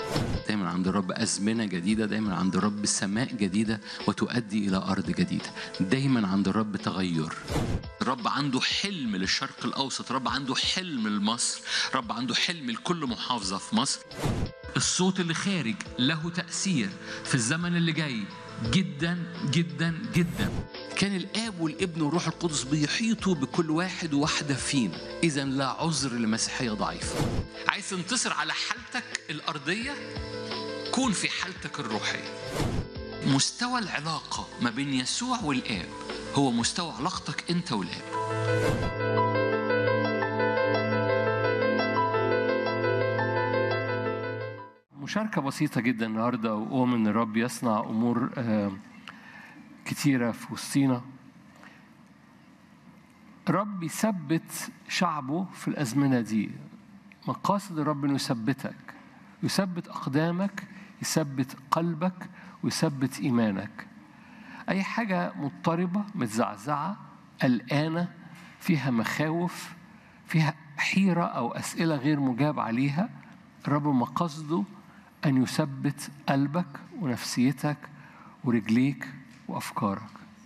دايما عند الرب أزمنة جديدة دايما عند الرب سماء جديدة وتؤدي إلى أرض جديدة دايما عند الرب تغير الرب عنده حلم للشرق الأوسط الرب عنده حلم لمصر الرب عنده حلم لكل محافظة في مصر الصوت اللي خارج له تأثير في الزمن اللي جاي جدا جدا جدا كان الاب والابن والروح القدس بيحيطوا بكل واحد وواحده فينا اذا لا عذر لمسيحيه ضعيفه عايز تنتصر على حالتك الارضيه كون في حالتك الروحيه مستوى العلاقه ما بين يسوع والاب هو مستوى علاقتك انت والاب مشاركة بسيطة جدا النهاردة وأؤمن إن الرب يصنع أمور آه، كتيرة في وسطينا الرب يثبت شعبه في الأزمنة دي مقاصد الرب إنه يثبتك يثبت أقدامك يثبت قلبك ويثبت إيمانك أي حاجة مضطربة متزعزعة قلقانة فيها مخاوف فيها حيرة أو أسئلة غير مجاب عليها الرب مقصده أن يثبت قلبك ونفسيتك ورجليك وأفكارك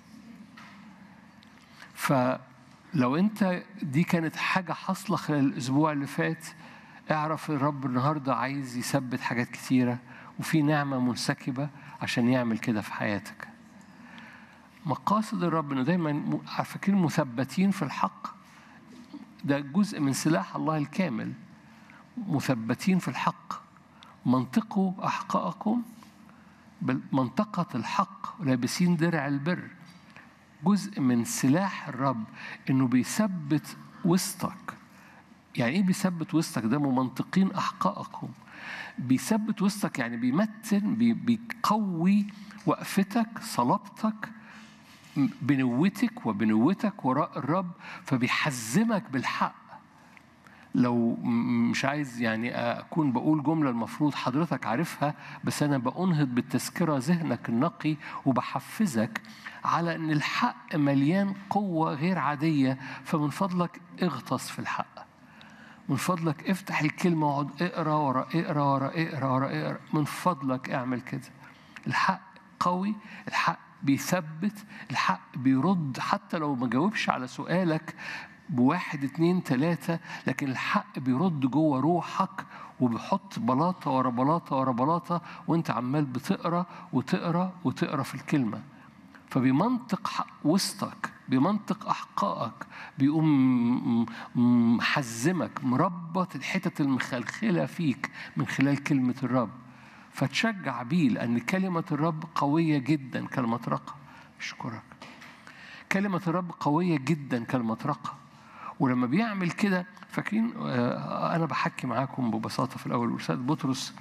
فلو أنت دي كانت حاجة حاصلة خلال الأسبوع اللي فات اعرف الرب النهاردة عايز يثبت حاجات كتيرة وفي نعمة منسكبة عشان يعمل كده في حياتك مقاصد الرب انه دايما م- فاكرين مثبتين في الحق ده جزء من سلاح الله الكامل مثبتين في الحق منطقوا أحقاءكم بل منطقة الحق لابسين درع البر جزء من سلاح الرب إنه بيثبت وسطك يعني إيه بيثبت وسطك ده ممنطقين أحقاءكم بيثبت وسطك يعني بيمتن بي- بيقوي وقفتك صلابتك بنوتك وبنوتك وراء الرب فبيحزمك بالحق لو م- مش عايز يعني اكون بقول جمله المفروض حضرتك عارفها بس انا بأنهض بالتذكره ذهنك النقي وبحفزك على ان الحق مليان قوه غير عاديه فمن فضلك اغطس في الحق من فضلك افتح الكلمه واقعد اقرا ورا اقرا ورا اقرا ورا اقرا من فضلك اعمل كده الحق قوي الحق بيثبت الحق بيرد حتى لو ما جاوبش على سؤالك بواحد اتنين تلاتة لكن الحق بيرد جوه روحك وبيحط بلاطة ورا بلاطة ورا بلاطة وانت عمال بتقرا وتقرا وتقرا في الكلمة فبمنطق حق وسطك بمنطق أحقائك بيقوم م- م- محزمك مربط الحتت المخلخلة فيك من خلال كلمة الرب فتشجع بيه لأن كلمة الرب قوية جدا كلمة رقة أشكرك كلمة الرب قوية جدا كلمة رقة ولما بيعمل كده فاكرين آه، أنا بحكي معاكم ببساطة في الأول رسالة بطرس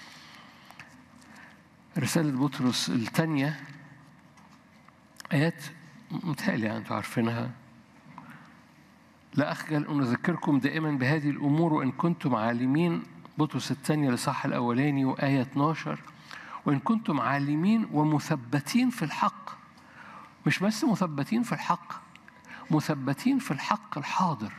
رسالة بطرس الثانية آيات متهيألي يعني أنتوا عارفينها لا أخجل أن أذكركم دائما بهذه الأمور وإن كنتم عالمين بطرس الثانية لصح الأولاني وآية 12 وإن كنتم عالمين ومثبتين في الحق مش بس مثبتين في الحق مثبتين في الحق الحاضر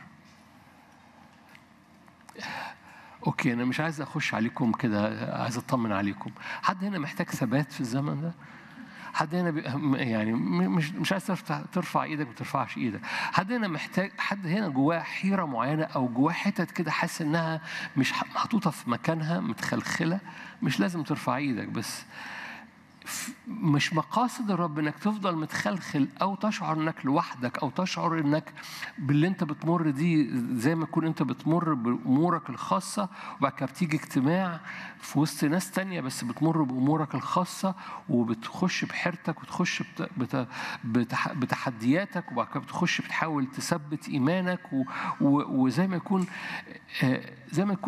اوكي انا مش عايز اخش عليكم كده عايز اطمن عليكم حد هنا محتاج ثبات في الزمن ده حد هنا بي... يعني م- مش مش عايز ترفع, ترفع ايدك ما ترفعش ايدك حد هنا محتاج حد هنا جواه حيره معينه او جواه حتت كده حاسس انها مش ح- محطوطه في مكانها متخلخله مش لازم ترفع ايدك بس ف- مش مقاصد الرب انك تفضل متخلخل او تشعر انك لوحدك او تشعر انك باللي انت بتمر دي زي ما تكون انت بتمر بامورك الخاصه وبعد كده بتيجي اجتماع في وسط ناس تانية بس بتمر بامورك الخاصه وبتخش بحيرتك وتخش بت... بت... بتح... بتحدياتك وبعد كده بتخش بتحاول تثبت ايمانك و... و... وزي ما يكون آه، زي ما يكون